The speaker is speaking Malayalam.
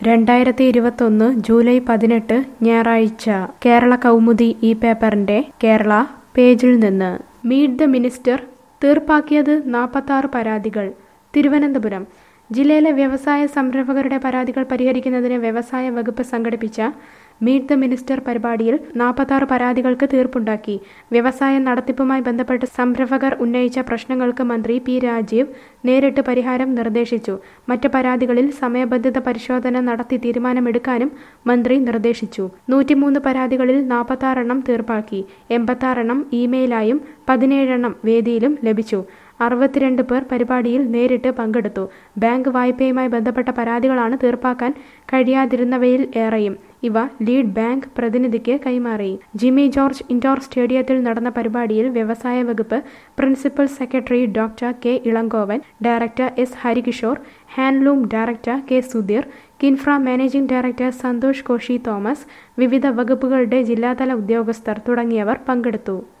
രണ്ടായിരത്തി ഇരുപത്തൊന്ന് ജൂലൈ പതിനെട്ട് ഞായറാഴ്ച കേരള കൗമുദി ഈ പേപ്പറിന്റെ കേരള പേജിൽ നിന്ന് മീറ്റ് ദ മിനിസ്റ്റർ തീർപ്പാക്കിയത് നാൽപ്പത്താറ് പരാതികൾ തിരുവനന്തപുരം ജില്ലയിലെ വ്യവസായ സംരംഭകരുടെ പരാതികൾ പരിഹരിക്കുന്നതിന് വ്യവസായ വകുപ്പ് സംഘടിപ്പിച്ച മീറ്റ് ദ മിനിസ്റ്റർ പരിപാടിയിൽ നാൽപ്പത്താറ് പരാതികൾക്ക് തീർപ്പുണ്ടാക്കി വ്യവസായ നടത്തിപ്പുമായി ബന്ധപ്പെട്ട് സംരംഭകർ ഉന്നയിച്ച പ്രശ്നങ്ങൾക്ക് മന്ത്രി പി രാജീവ് നേരിട്ട് പരിഹാരം നിർദ്ദേശിച്ചു മറ്റ് പരാതികളിൽ സമയബന്ധിത പരിശോധന നടത്തി തീരുമാനമെടുക്കാനും മന്ത്രി നിർദ്ദേശിച്ചു നൂറ്റിമൂന്ന് പരാതികളിൽ നാൽപ്പത്താറെണ്ണം തീർപ്പാക്കി എൺപത്താറെണ്ണം ഇമെയിലായും പതിനേഴെണ്ണം വേദിയിലും ലഭിച്ചു അറുപത്തിരണ്ട് പേർ പരിപാടിയിൽ നേരിട്ട് പങ്കെടുത്തു ബാങ്ക് വായ്പയുമായി ബന്ധപ്പെട്ട പരാതികളാണ് തീർപ്പാക്കാൻ കഴിയാതിരുന്നവയിൽ ഏറെയും ഇവ ലീഡ് ബാങ്ക് പ്രതിനിധിക്ക് കൈമാറി ജിമ്മി ജോർജ് ഇൻഡോർ സ്റ്റേഡിയത്തിൽ നടന്ന പരിപാടിയിൽ വ്യവസായ വകുപ്പ് principal secretary doctor K Elangovan director S Harikishore handloom director K Sudheer KINFRA managing director Santhosh Koshy Thomas വിവിധ വകുപ്പുകളുടെ ജില്ലാതല ഉദ്യോഗസ്ഥർ തുടങ്ങിയവർ പങ്കെടുത്തു